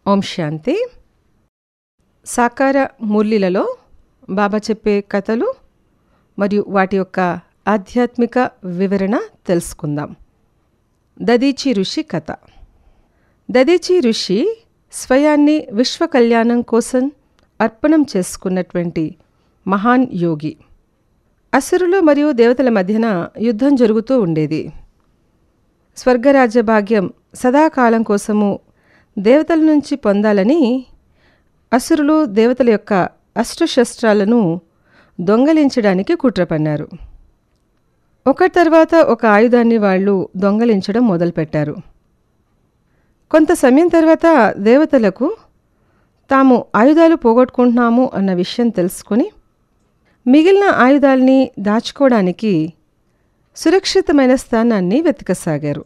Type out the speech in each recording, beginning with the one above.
ఓం శాంతి సాకార మురళిలలో బాబా చెప్పే కథలు మరియు వాటి యొక్క ఆధ్యాత్మిక వివరణ తెలుసుకుందాం దదీచి ఋషి కథ దదీచి ఋషి స్వయాన్ని విశ్వ కళ్యాణం కోసం అర్పణం చేసుకున్నటువంటి మహాన్ యోగి అసురులు మరియు దేవతల మధ్యన యుద్ధం జరుగుతూ ఉండేది స్వర్గరాజ్య భాగ్యం సదాకాలం కోసము దేవతల నుంచి పొందాలని అసురులు దేవతల యొక్క అష్టశస్త్రాలను దొంగలించడానికి కుట్ర పన్నారు ఒక తర్వాత ఒక ఆయుధాన్ని వాళ్ళు దొంగలించడం మొదలుపెట్టారు కొంత సమయం తర్వాత దేవతలకు తాము ఆయుధాలు పోగొట్టుకుంటున్నాము అన్న విషయం తెలుసుకొని మిగిలిన ఆయుధాల్ని దాచుకోవడానికి సురక్షితమైన స్థానాన్ని వెతకసాగారు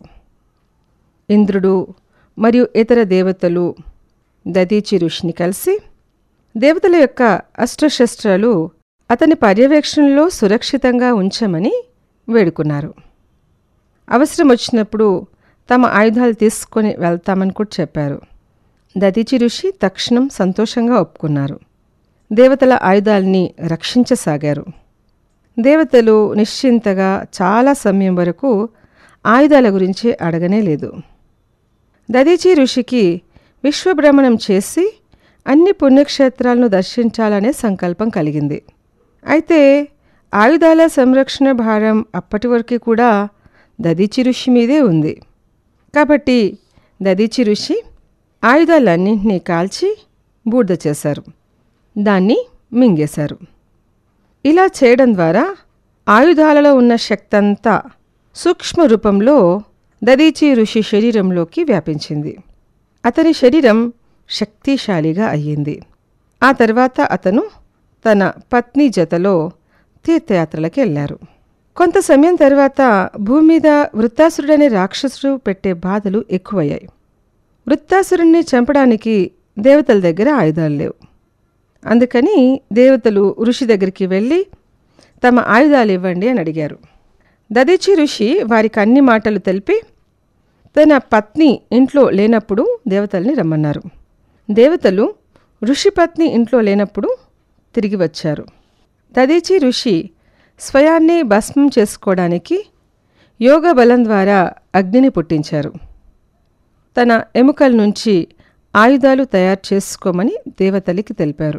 ఇంద్రుడు మరియు ఇతర దేవతలు దదీచి ఋషిని కలిసి దేవతల యొక్క అష్టశస్త్రాలు అతని పర్యవేక్షణలో సురక్షితంగా ఉంచమని వేడుకున్నారు అవసరం వచ్చినప్పుడు తమ ఆయుధాలు తీసుకొని వెళ్తామని కూడా చెప్పారు దదీచి ఋషి తక్షణం సంతోషంగా ఒప్పుకున్నారు దేవతల ఆయుధాల్ని రక్షించసాగారు దేవతలు నిశ్చింతగా చాలా సమయం వరకు ఆయుధాల గురించి అడగనే లేదు దదీచి ఋషికి విశ్వభ్రమణం చేసి అన్ని పుణ్యక్షేత్రాలను దర్శించాలనే సంకల్పం కలిగింది అయితే ఆయుధాల సంరక్షణ భారం అప్పటి వరకు కూడా దదీచి ఋషి మీదే ఉంది కాబట్టి దదీచి ఋషి ఆయుధాలన్నింటినీ కాల్చి బూడిద చేశారు దాన్ని మింగేశారు ఇలా చేయడం ద్వారా ఆయుధాలలో ఉన్న శక్తంతా సూక్ష్మ రూపంలో దదీచి ఋషి శరీరంలోకి వ్యాపించింది అతని శరీరం శక్తిశాలిగా అయ్యింది ఆ తర్వాత అతను తన పత్ని జతలో తీర్థయాత్రలకు వెళ్ళారు కొంత సమయం తర్వాత భూమి మీద వృత్తాసురుడనే రాక్షసుడు పెట్టే బాధలు ఎక్కువయ్యాయి వృత్తాసురుణ్ణి చంపడానికి దేవతల దగ్గర ఆయుధాలు లేవు అందుకని దేవతలు ఋషి దగ్గరికి వెళ్ళి తమ ఆయుధాలు ఇవ్వండి అని అడిగారు దదీచి ఋషి వారికి అన్ని మాటలు తెలిపి తన పత్ని ఇంట్లో లేనప్పుడు దేవతల్ని రమ్మన్నారు దేవతలు ఋషి పత్ని ఇంట్లో లేనప్పుడు తిరిగి వచ్చారు దదీచి ఋషి స్వయాన్ని భస్మం చేసుకోవడానికి యోగ బలం ద్వారా అగ్నిని పుట్టించారు తన ఎముకల నుంచి ఆయుధాలు తయారు చేసుకోమని దేవతలకి తెలిపారు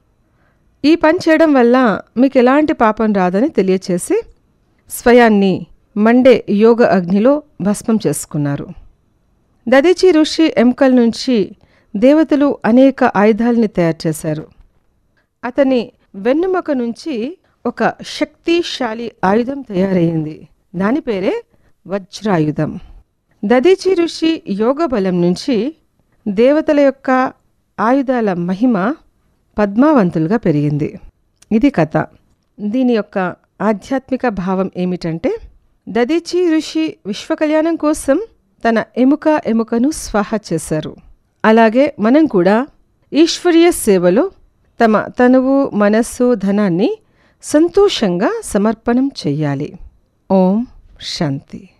ఈ పని చేయడం వల్ల మీకు ఎలాంటి పాపం రాదని తెలియచేసి స్వయాన్ని మండే యోగ అగ్నిలో భస్మం చేసుకున్నారు దదీచి ఋషి ఎముకల నుంచి దేవతలు అనేక ఆయుధాలని తయారు చేశారు అతని వెన్నుముక నుంచి ఒక శక్తిశాలి ఆయుధం తయారయ్యింది దాని పేరే వజ్రాయుధం దదీచి ఋషి యోగ బలం నుంచి దేవతల యొక్క ఆయుధాల మహిమ పద్మావంతులుగా పెరిగింది ఇది కథ దీని యొక్క ఆధ్యాత్మిక భావం ఏమిటంటే దదీచి ఋషి విశ్వకళ్యాణం కోసం తన ఎముక ఎముకను స్వాహ చేశారు అలాగే మనం కూడా ఈశ్వరీయ సేవలో తమ తనువు మనస్సు ధనాన్ని సంతోషంగా సమర్పణం చెయ్యాలి ఓం శాంతి